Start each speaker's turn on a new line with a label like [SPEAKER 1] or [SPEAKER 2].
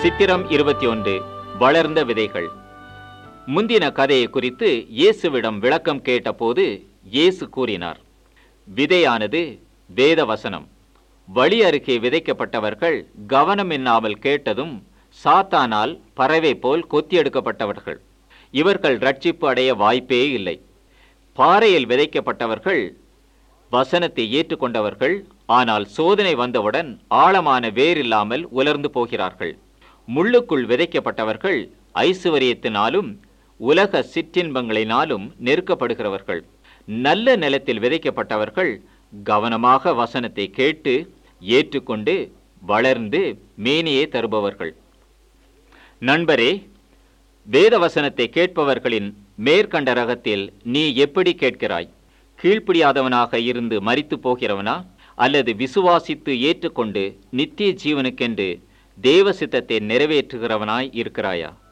[SPEAKER 1] சித்திரம் இருபத்தி ஒன்று வளர்ந்த விதைகள் முந்தின கதையை குறித்து இயேசுவிடம் விளக்கம் கேட்டபோது இயேசு கூறினார் விதையானது வேத வசனம் வழி அருகே விதைக்கப்பட்டவர்கள் கவனம் இன்னாமல் கேட்டதும் சாத்தானால் பறவை போல் கொத்தியெடுக்கப்பட்டவர்கள் இவர்கள் ரட்சிப்பு அடைய வாய்ப்பே இல்லை பாறையில் விதைக்கப்பட்டவர்கள் வசனத்தை ஏற்றுக்கொண்டவர்கள் ஆனால் சோதனை வந்தவுடன் ஆழமான வேரில்லாமல் உலர்ந்து போகிறார்கள் முள்ளுக்குள் விதைக்கப்பட்டவர்கள் ஐசுவரியத்தினாலும் உலக சிற்றின்பங்களினாலும் நெருக்கப்படுகிறவர்கள் நல்ல நிலத்தில் விதைக்கப்பட்டவர்கள் கவனமாக வசனத்தை கேட்டு ஏற்றுக்கொண்டு வளர்ந்து மேனியே தருபவர்கள் நண்பரே வேத வசனத்தை கேட்பவர்களின் மேற்கண்ட ரகத்தில் நீ எப்படி கேட்கிறாய் கீழ்ப்படியாதவனாக இருந்து மரித்து போகிறவனா அல்லது விசுவாசித்து ஏற்றுக்கொண்டு நித்திய ஜீவனுக்கென்று தேவ சித்தத்தை நிறைவேற்றுகிறவனாய் இருக்கிறாயா